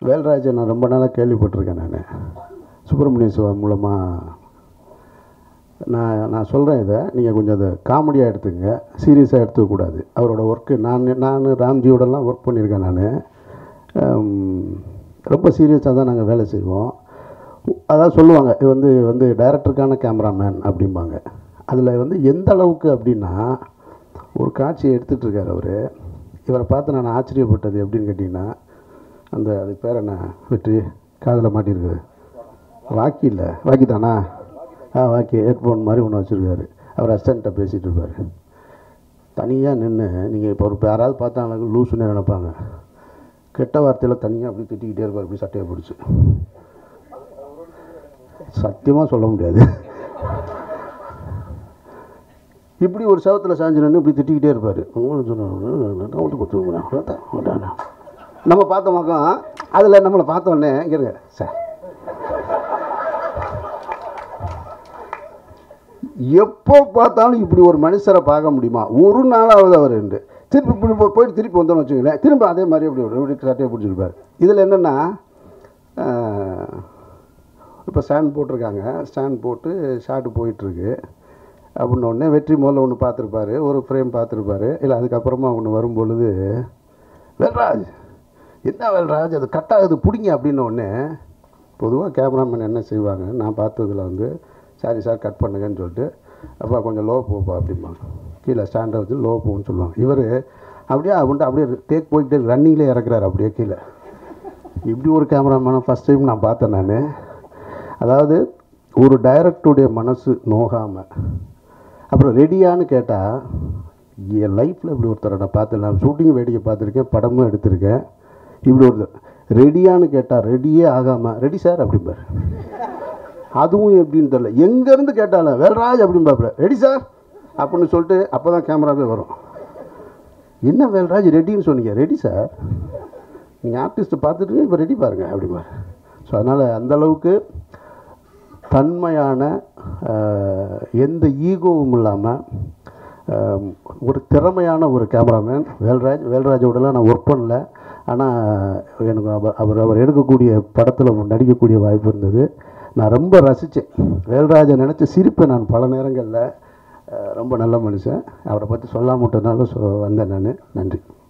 வேல்ராஜை நான் ரொம்ப நாளாக கேள்விப்பட்டிருக்கேன் நான் சுப்பிரமணிய சிவா மூலமாக நான் நான் சொல்கிறேன் இதை நீங்கள் கொஞ்சம் அதை காமெடியாக எடுத்துக்கங்க சீரியஸாக எடுத்துக்கக்கூடாது அவரோட ஒர்க்கு நான் நான் ராம்ஜியோடலாம் ஒர்க் பண்ணியிருக்கேன் நான் ரொம்ப சீரியஸாக தான் நாங்கள் வேலை செய்வோம் அதான் சொல்லுவாங்க இது வந்து வந்து டைரக்டருக்கான கேமராமேன் அப்படிம்பாங்க அதில் வந்து எந்த அளவுக்கு அப்படின்னா ஒரு காட்சியை எடுத்துகிட்டு இருக்கார் அவர் இவரை பார்த்து நான் ஆச்சரியப்பட்டது எப்படின்னு கேட்டிங்கன்னா அந்த அது பேர் என்ன வெற்றி காதில் மாட்டியிருக்குது வாக்கி இல்லை வாக்கி தானா ஆ வாக்கி ஹெட்ஃபோன் மாதிரி ஒன்று வச்சுருக்காரு அவர் அசிஸ்டண்ட்டை பேசிகிட்டு இருப்பார் தனியாக நின்று நீங்கள் இப்போ ஒரு யாராவது பார்த்தாங்களுக்கு லூசுன்னு நினைப்பாங்க கெட்ட வார்த்தையில் தனியாக அப்படி திட்டிக்கிட்டே இருப்பார் அப்படி சட்டையை பிடிச்சி சத்தியமாக சொல்ல முடியாது இப்படி ஒரு சவத்தில் சாஞ்சு நின்று இப்படி திட்டிக்கிட்டே இருப்பார் நம்ம பார்த்த பக்கம் அதில் நம்மளை பார்த்த உடனே இங்கே இருங்க சார் எப்போ பார்த்தாலும் இப்படி ஒரு மனுஷரை பார்க்க முடியுமா ஒரு நாளாவது அவர் உண்டு திருப்பி இப்படி போ- போயிட்டு திருப்பி வந்தோம்னு வச்சுங்களேன் திரும்ப அதே மாதிரி அப்படி ஒரு இப்படி சட்டையை பிடிச்சிருப்பார் இதில் என்னென்னா இப்போ ஸ்டாண்ட் போட்டிருக்காங்க ஸ்டாண்ட் போட்டு ஷாட்டு போயிட்டுருக்கு அப்படின்ன உடனே வெற்றி முதல்ல ஒன்று பார்த்துருப்பாரு ஒரு ஃப்ரேம் பார்த்துருப்பாரு இல்லை அதுக்கப்புறமா ஒன்று வரும் பொழுது வேல்ராஜ் என்ன வேல்ராஜ் அது கட் ஆகுது பிடிங்க அப்படின்ன உடனே பொதுவாக கேமராமேன் என்ன செய்வாங்க நான் பார்த்ததுல வந்து சாரி சார் கட் பண்ணுங்கன்னு சொல்லிட்டு அப்பா கொஞ்சம் லோ போப்பா அப்படிம்பாங்க கீழே ஸ்டாண்டை வச்சு லோ போன்னு சொல்லுவாங்க இவர் அப்படியே அவன்ட்டு அப்படியே டேக் போயிட்டு ரன்னிங்லேயே இறக்குறாரு அப்படியே கீழே இப்படி ஒரு கேமராமேனை ஃபஸ்ட் டைம் நான் பார்த்தேன் நான் அதாவது ஒரு டைரக்டருடைய மனசு நோகாமல் அப்புறம் ரெடியான்னு கேட்டால் என் லைஃப்பில் இப்படி ஒருத்தரை நான் பார்த்து நான் ஷூட்டிங் வேடிக்கை பார்த்துருக்கேன் படமும் எடுத்திருக்கேன் இப்படி ஒருத்தர் ரெடியான்னு கேட்டால் ரெடியே ஆகாமல் ரெடி சார் அப்படிம்பார் அதுவும் எப்படின்னு தெரில எங்கேருந்து கேட்டாலும் வேல்ராஜ் அப்படிம்பாப்புல ரெடி சார் அப்படின்னு சொல்லிட்டு அப்போ தான் கேமராவே வரும் என்ன வேல்ராஜ் ரெடின்னு சொன்னீங்க ரெடி சார் நீங்கள் ஆர்டிஸ்ட்டை பார்த்துட்டு இப்போ ரெடி பாருங்கள் அப்படிம்பார் ஸோ அதனால் அந்தளவுக்கு தன்மையான அஹ், எந்த ஈகோவும் இல்லாமல் ஒரு திறமையான ஒரு கேமராமேன் வேல்ராஜ் வேல்ராஜோடலாம் நான் ஒர்க் பண்ணல ஆனால் எனக்கு அவர் அவர் அவர் எடுக்கக்கூடிய படத்தில் நடிக்கக்கூடிய வாய்ப்பு இருந்தது நான் ரொம்ப ரசித்தேன் வேல்ராஜை நினச்சி சிரிப்பேன் நான் பல நேரங்களில் அஹ், ரொம்ப நல்ல மனுஷன் அவரை பற்றி சொல்லாம விட்டதுனால சொ வந்தேன் நான் நன்றி